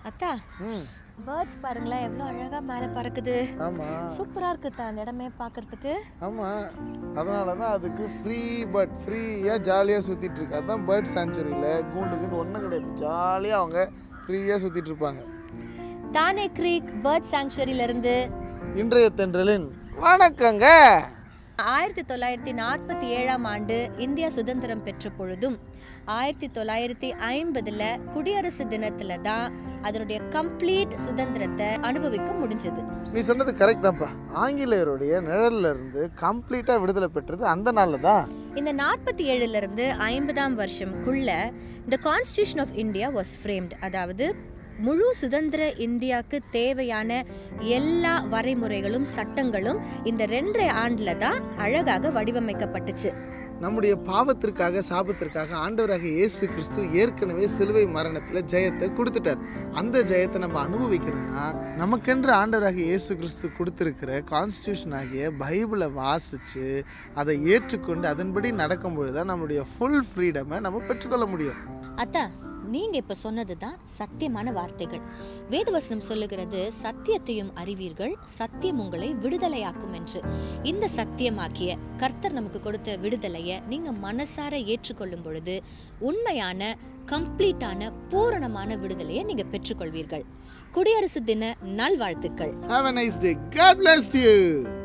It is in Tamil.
அத்தா ம் பேர்ட்ஸ் பாருங்களேன் எவ்வளோ அழகா மேலே பறக்குது ஆமாம் சூப்பரா இருக்குதா அந்த இடமே பார்க்கறதுக்கு ஆமாம் அதனால தான் அதுக்கு ஃப்ரீ பேர்ட் ஃப்ரீயாக ஜாலியாக சுற்றிட்டு இருக்கு அதுதான் பேர்ட் சாங்சுரியில் கூண்டுக்குன்னு ஒன்றும் கிடையாது ஜாலியாக அவங்க ஃப்ரீயாக சுற்றிட்டு இருப்பாங்க தானே க்ரீக் பேர்ட் சாங்சுரியில இருந்து இன்றைய தென்றலின் வணக்கங்க ஆயிரத்தி தொள்ளாயிரத்தி நாற்பத்தி ஏழாம் ஆண்டு இந்தியா சுதந்திரம் பெற்ற பொழுதும் ஆயிரத்தி தொள்ளாயிரத்தி ஐம்பதுல குடியரசு தினத்துல தான் அதனுடைய கம்ப்ளீட் சுதந்திரத்தை அனுபவிக்க முடிஞ்சது நீ சொன்னது கரெக்ட் தான்ப்பா ஆங்கிலேயருடைய நிழல்ல இருந்து கம்ப்ளீட்டாக விடுதலை பெற்றது அந்த நாளில் தான் இந்த நாற்பத்தி ஏழுல இருந்து ஐம்பதாம் வருஷம்குள்ள இந்த constitution of India was framed அதாவது முழு சுதந்திர இந்தியாவுக்கு தேவையான எல்லா வரைமுறைகளும் சட்டங்களும் இந்த ரெண்டரை ஆண்டுல தான் அழகாக வடிவமைக்கப்பட்டுச்சு நம்முடைய பாவத்திற்காக சாபத்திற்காக ஆண்டவராக இயேசு கிறிஸ்து ஏற்கனவே சிலுவை மரணத்தில் ஜெயத்தை கொடுத்துட்டார் அந்த ஜெயத்தை நம்ம அனுபவிக்கணும்னா நமக்கென்று ஆண்டவராக இயேசு கிறிஸ்து கொடுத்துருக்கிற கான்ஸ்டியூஷன் ஆகிய பைபிளை வாசித்து அதை ஏற்றுக்கொண்டு அதன்படி நடக்கும்பொழுது தான் நம்மளுடைய ஃபுல் ஃப்ரீடமை நம்ம பெற்றுக்கொள்ள முடியும் அத்தா நீங்க இப்ப சொன்னதுதான் சத்தியமான வார்த்தைகள் வேதவசனம் சொல்லுகிறது சத்தியத்தையும் அறிவீர்கள் சத்தியம் உங்களை விடுதலையாக்கும் என்று இந்த சத்தியமாக்கிய கர்த்தர் நமக்கு கொடுத்த விடுதலையை நீங்க மனசார ஏற்றுக்கொள்ளும் பொழுது உண்மையான கம்ப்ளீட்டான பூரணமான விடுதலையை நீங்க பெற்றுக்கொள்வீர்கள் குடியரசு தின நல்வாழ்த்துக்கள் have a nice day God bless you